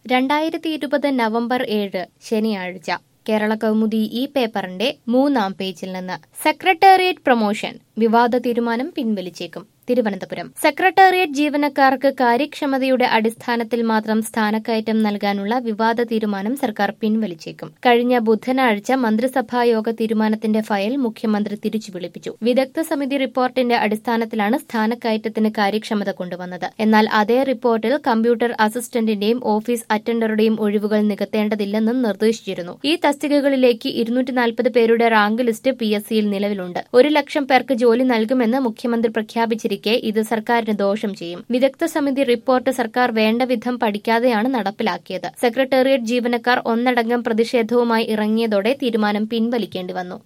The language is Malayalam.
രണ്ടായിരത്തി ഇരുപത് നവംബർ ഏഴ് ശനിയാഴ്ച കേരള കൗമുദി ഈ പേപ്പറിന്റെ മൂന്നാം പേജിൽ നിന്ന് സെക്രട്ടേറിയറ്റ് പ്രൊമോഷൻ വിവാദ തീരുമാനം പിൻവലിച്ചേക്കും തിരുവനന്തപുരം സെക്രട്ടേറിയറ്റ് ജീവനക്കാർക്ക് കാര്യക്ഷമതയുടെ അടിസ്ഥാനത്തിൽ മാത്രം സ്ഥാനക്കയറ്റം നൽകാനുള്ള വിവാദ തീരുമാനം സർക്കാർ പിൻവലിച്ചേക്കും കഴിഞ്ഞ ബുധനാഴ്ച മന്ത്രിസഭാ യോഗ തീരുമാനത്തിന്റെ ഫയൽ മുഖ്യമന്ത്രി തിരിച്ചു വിളിപ്പിച്ചു വിദഗ്ധ സമിതി റിപ്പോർട്ടിന്റെ അടിസ്ഥാനത്തിലാണ് സ്ഥാനക്കയറ്റത്തിന് കാര്യക്ഷമത കൊണ്ടുവന്നത് എന്നാൽ അതേ റിപ്പോർട്ടിൽ കമ്പ്യൂട്ടർ അസിസ്റ്റന്റിന്റെയും ഓഫീസ് അറ്റൻഡറുടെയും ഒഴിവുകൾ നികത്തേണ്ടതില്ലെന്നും നിർദ്ദേശിച്ചിരുന്നു ഈ തസ്തികകളിലേക്ക് ഇരുന്നൂറ്റി നാൽപ്പത് പേരുടെ റാങ്ക് ലിസ്റ്റ് പി എസ് സിയിൽ നിലവിലുണ്ട് ഒരു ലക്ഷം പേർക്ക് ജോലി നൽകുമെന്ന് മുഖ്യമന്ത്രി പ്രഖ്യാപിച്ചിരിക്കെ ഇത് സർക്കാരിന് ദോഷം ചെയ്യും വിദഗ്ധ സമിതി റിപ്പോർട്ട് സർക്കാർ വേണ്ട വിധം പഠിക്കാതെയാണ് നടപ്പിലാക്കിയത് സെക്രട്ടേറിയറ്റ് ജീവനക്കാർ ഒന്നടങ്കം പ്രതിഷേധവുമായി ഇറങ്ങിയതോടെ തീരുമാനം പിൻവലിക്കേണ്ടി വന്നു